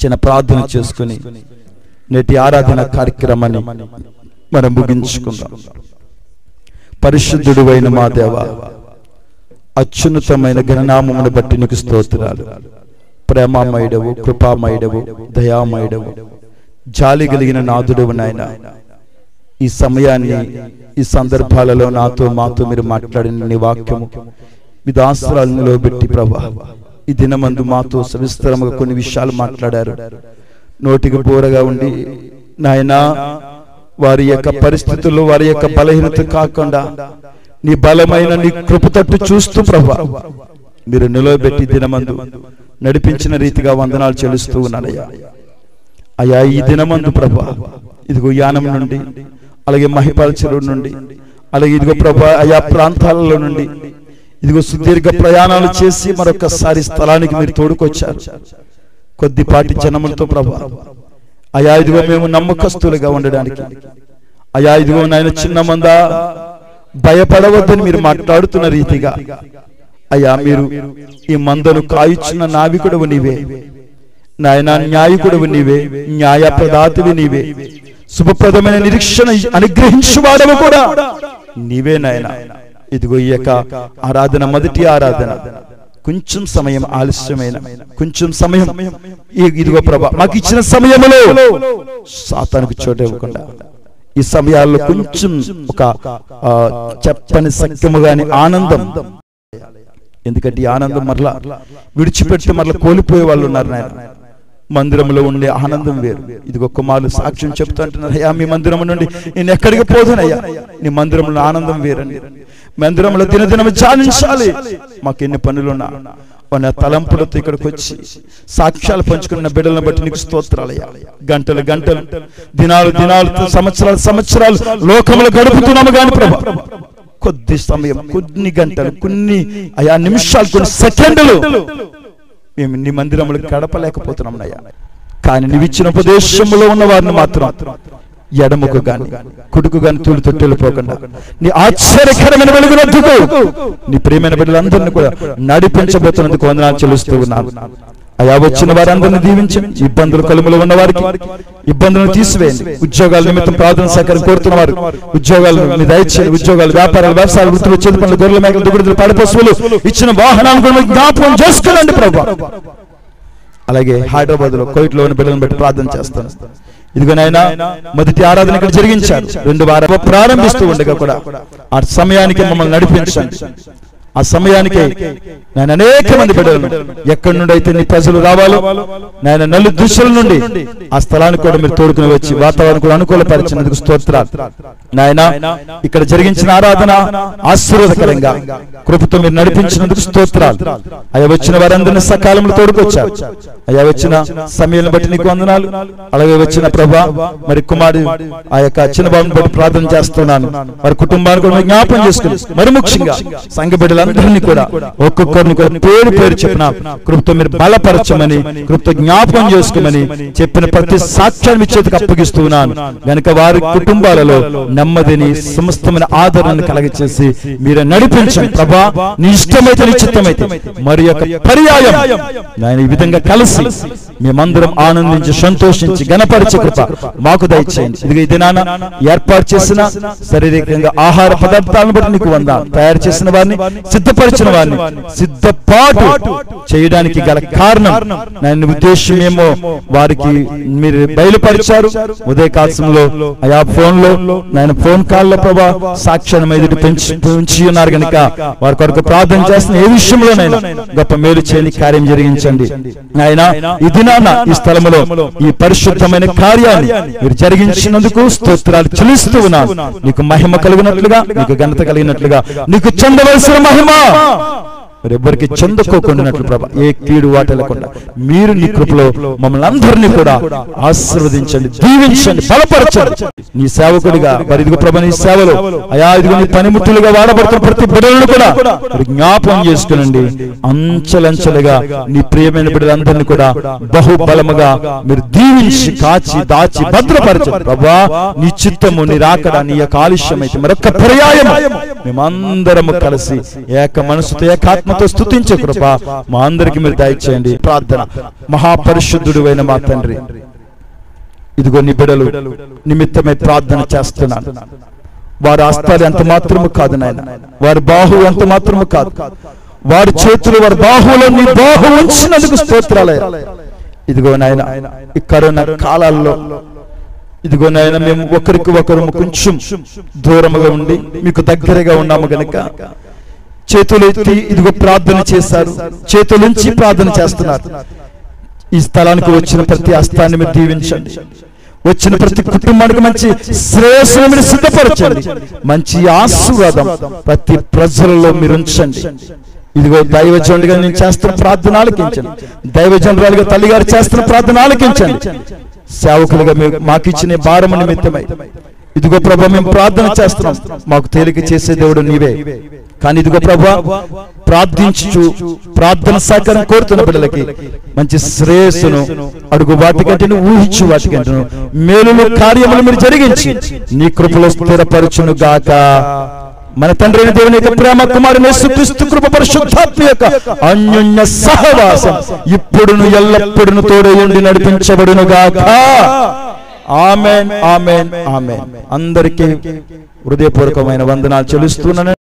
చిన్న ప్రార్థన చేసుకుని నేటి ఆరాధన కార్యక్రమాన్ని మనం ముగించుకుందాం పరిశుద్ధుడు అయిన మా దేవ అత్యున్నతమైన గణనామమును బట్టి నీకు స్తోత్రాలు ప్రేమామయుడవు కృపామయుడవు దయామయుడవు జాలి కలిగిన నాదుడవు నాయన ఈ సమయాన్ని ఈ సందర్భాలలో నాతో మాతో మీరు మాట్లాడిన నీ వాక్యము మీ దాసరాలను పెట్టి ప్రభా ఈ దినమందు మాతో సవిస్తరముగా కొన్ని విషయాలు మాట్లాడారు నోటికి బోరగా ఉండి నాయనా వారి యొక్క పరిస్థితుల్లో వారి యొక్క బలహీనత కాకుండా నీ బలమైన నీ కృప తట్టు చూస్తూ ప్రభా మీరు నిలవబెట్టి దినమందు నడిపించిన రీతిగా వందనాలు చెల్లిస్తూ ఉన్నానయ్యా అయ్యా ఈ దినమందు ప్రభా ఇదిగో యానం నుండి అలాగే మహిపాల చెరువు నుండి అలాగే ఇదిగో ప్రభా ఆయా ప్రాంతాలలో నుండి ఇదిగో సుదీర్ఘ ప్రయాణాలు చేసి మరొకసారి స్థలానికి మీరు తోడుకొచ్చారు కొద్దిపాటి జనములతో ప్రభా అయా ఇదిగో మేము నమ్మకస్తులుగా ఉండడానికి అయా ఇదిగో నాయన చిన్న మంద భయపడవద్దని మీరు మాట్లాడుతున్న రీతిగా అయ్యా మీరు ఈ మందను కాయుచున్న నావికుడవు నీవే నాయన న్యాయకుడవు నీవే న్యాయ ప్రదాతవి నీవే శుభప్రదమైన నిరీక్షణ అనుగ్రహించువాడవు కూడా నీవే నాయన ఇదిగో ఈ యొక్క ఆరాధన మొదటి ఆరాధన కొంచెం సమయం ఆలస్యమైన కొంచెం సమయం ఈ- ఇదిగో ప్రభా మాకు ఇచ్చిన సమయంలో సాతానికి చోటు ఇవ్వకుండా ఈ సమయాల్లో కొంచెం ఒక ఆ, చెప్పని సత్యము గాని ఆనందం ఎందుకంటే ఈ ఆనందం మరలా విడిచిపెట్టి మరలా కోల్పోయే వాళ్ళు ఉన్నారు నాయన మందిరంలో ఉండే ఆనందం వేరు ఇది ఒక్క మాలు సాక్ష్యం చెప్తా అంటున్నారు అయ్యా మీ మందిరం నుండి నేను ఎక్కడికి పోదునయ్యా నీ మందిరంలో ఆనందం వేరండి మందిరంలో దినదినం ధ్యానించాలి మాకు ఎన్ని పనులున్నా మన తలంపులతో ఇక్కడికి వచ్చి సాక్ష్యాలు పంచుకున్న బిడ్డలను బట్టి నీకు స్తోత్రాలయ్యా గంటలు గంటలు దినాలు దినాలు సంవత్సరాలు సంవత్సరాలు లోకములు గడుపుతున్నాము కాని ప్రభా కొద్ది సమయం కొన్ని గంటలు కొన్ని అయా నిమిషాలు కొన్ని సెకండ్లు మేము నీ మందిరములు గడపలేకపోతున్నాం అయ్యా కానీ నీవు ఇచ్చిన ఉపదేశములో ఉన్న వారిని మాత్రం ఎడముకు గాని కుడుకు గాని తూలు తొట్టెళ్ళిపోకుండా నీ ఆశ్చర్యకరమైన వెలుగునందుకు నీ ప్రియమైన బిడ్డలందరినీ కూడా నడిపించబోతున్నందుకు వందనాలు చెల్లిస్తూ ఉన్నాను అయా వచ్చిన వారందరిని దీవించండి ఇబ్బందులు కలుములో ఉన్న వారికి ఇబ్బందులను తీసివేయండి ఉద్యోగాల నిమిత్తం ప్రార్థన సహకారం కోరుతున్న వారు ఉద్యోగాలు మీ దయచేయండి ఉద్యోగాలు వ్యాపారాలు వ్యవసాయాలు వృత్తులు చేతి పనులు గొర్రెల మేకలు దిగుడుదలు పడపశువులు ఇచ్చిన వాహనాలను కూడా జ్ఞాపకం చేసుకోండి ప్రభు అలాగే హైదరాబాద్ లో కోయిట్ లో ఉన్న బిడ్డలను బట్టి ప్రార్థన చేస్తాను ఇదిగో నాయనా మొదటి ఆరాధన ఇక్కడ జరిగించారు రెండు వారాలు ప్రారంభిస్తూ ఉండగా కూడా ఆ సమయానికి మమ్మల్ని నడిపించండి ఆ సమయానికి నేను అనేక మంది బిడ్డలను ఎక్కడి నుండి అయితే నీ ప్రజలు రావాలో నేను నలు దుష్టుల నుండి ఆ స్థలానికి కూడా మీరు తోడుకుని వచ్చి వాతావరణం కూడా అనుకూలపరిచినందుకు స్తోత్రాలు నాయన ఇక్కడ జరిగించిన ఆరాధన ఆశీర్వాదకరంగా కృపతో మీరు నడిపించినందుకు స్తోత్రాలు అయ్యా వచ్చిన వారందరినీ సకాలంలో తోడుకొచ్చారు అయ్యా వచ్చిన సమయాన్ని బట్టి నీకు వందనాలు అలాగే వచ్చిన ప్రభా మరి కుమారుడు ఆ యొక్క చిన్న బాబుని బట్టి ప్రార్థన చేస్తున్నాను వారి కుటుంబాన్ని కూడా జ్ఞాపం చేసుకుని మరి ముఖ్యంగా సంఘ బిడ్డలందరినీ కూడా ఒక్కొక్కరిని కూడా పేరు పేరు చెప్పిన కృప్తో మీరు బలపరచమని కృప్తో జ్ఞాపకం చేసుకోమని చెప్పిన ప్రతి సాక్ష్యాన్ని మీ చేతికి అప్పగిస్తున్నాను గనుక వారి కుటుంబాలలో నెమ్మదిని సమస్తమైన ఆదరణను కలగచేసి మీరు నడిపించండి ప్రభా నీ ఇష్టమైతే నీ చిత్తమైతే మరి యొక్క పర్యాయం నేను ఈ విధంగా కలిసి మేమందరం ఆనందించి సంతోషించి గణపరిచే కృప మాకు దయచేయండి ఇది ఈ దినాన ఏర్పాటు చేసిన శారీరకంగా ఆహార పదార్థాలను బట్టి నీకు వందా తయారు చేసిన వారిని సిద్ధపరిచిన వారిని సిద్ధపాటు చేయడానికి గల కారణం నేను ఉద్దేశం ఏమో వారికి మీరు బయలుపరిచారు ఉదయ కాలంలో ఆయా ఫోన్ లో నేను ఫోన్ కాల్ లో ప్రభా సాక్ష్యాన్ని ఎదుటి పెంచి పెంచి ఉన్నారు కనుక వారి కొరకు ప్రార్థన చేస్తున్న ఏ విషయంలోనైనా గొప్ప మేలు చేయని కార్యం జరిగించండి ఆయన ఈ దినాన ఈ స్థలములో ఈ పరిశుద్ధమైన కార్యాన్ని మీరు జరిగించినందుకు స్తోత్రాలు చెల్లిస్తూ ఉన్నాను నీకు మహిమ కలిగినట్లుగా నీకు ఘనత కలిగినట్లుగా నీకు చెందవలసిన మహిమ మరి ఎవ్వరికి చెందుకోకుండానట్లు ప్రభా ఏ కీడు వాటలకుండా మీరు నీ కృపలో మమ్మల్ని అందరినీ కూడా ఆశీర్వదించండి దీవించండి బలపరచండి నీ సేవకుడిగా మరి ఇదిగో ప్రభా నీ సేవలో అయా ఇదిగో నీ పనిముట్టులుగా వాడబడుతున్న ప్రతి బిడ్డలను కూడా మరి జ్ఞాపకం చేసుకునండి అంచెలంచెలుగా నీ ప్రియమైన బిడ్డలందరినీ కూడా బహుబలముగా మీరు దీవించి కాచి దాచి భద్రపరచండి ప్రభా నీ చిత్తము నీ రాకడ నీ యొక్క ఆలస్యం అయితే మరొక పర్యాయం మేమందరము కలిసి ఏక మనసుతో ఏకాత్మ ఆత్మతో స్తుతించే కృప మా అందరికి మీరు దయచేయండి ప్రార్థన మహాపరిశుద్ధుడు అయిన మా తండ్రి ఇదిగో నీ బిడలు నిమిత్తమై ప్రార్థన చేస్తున్నాను వారి హస్తాలు ఎంత మాత్రము కాదు నాయన వారి బాహు ఎంత మాత్రము కాదు వారి చేతులు వారి బాహులో నీ బాహు ఉంచినందుకు స్తోత్రాలే ఇదిగో నాయన ఈ కరోనా కాలాల్లో ఇదిగో నాయన మేము ఒకరికి ఒకరు కొంచెం దూరముగా ఉండి మీకు దగ్గరగా ఉన్నాము గనుక చేతులు ఎత్తి ఇదిగో ప్రార్థన చేశారు చేతులుంచి ప్రార్థన చేస్తున్నారు ఈ స్థలానికి వచ్చిన ప్రతి హస్తాన్ని మీరు దీవించండి వచ్చిన ప్రతి కుటుంబానికి మంచి శ్రేయస్సును మీరు సిద్ధపరచండి మంచి ఆశీర్వాదం ప్రతి ప్రజలలో మీరు ఉంచండి ఇదిగో దైవజనుడిగా నేను చేస్తున్న ప్రార్థన ఆలకించండి దైవజనురాలుగా తల్లిగారు చేస్తున్న ప్రార్థన ఆలకించండి సేవకులుగా మీరు మాకు ఇచ్చిన భారము నిమిత్తమై ఇదిగో ప్రభా మేము ప్రార్థన చేస్తున్నాం మాకు తేలిక చేసే దేవుడు నీవే కానీ ఇదిగో ప్రభా ప్రార్థించు ప్రార్థన సహకారం కోరుతున్న బిడ్డలకి మంచి శ్రేయస్సును అడుగు వాటికంటే ఊహించు వాటికంటే మేలులు కార్యములు మీరు జరిగించి నీ కృపలో స్థిరపరచును గాక మన తండ్రి అయిన దేవుని యొక్క ప్రేమ కుమారుని యేసుక్రీస్తు కృప పరిశుద్ధాత్మ యొక్క అన్యోన్య సహవాసం ఇప్పుడును ఎల్లప్పుడును తోడయుండి నడిపించబడును గాక ఆమెన్ ఆమెన్ ఆమెన్ అందరికీ హృదయపూర్వకమైన వందనాలు చెల్లిస్తున్నాను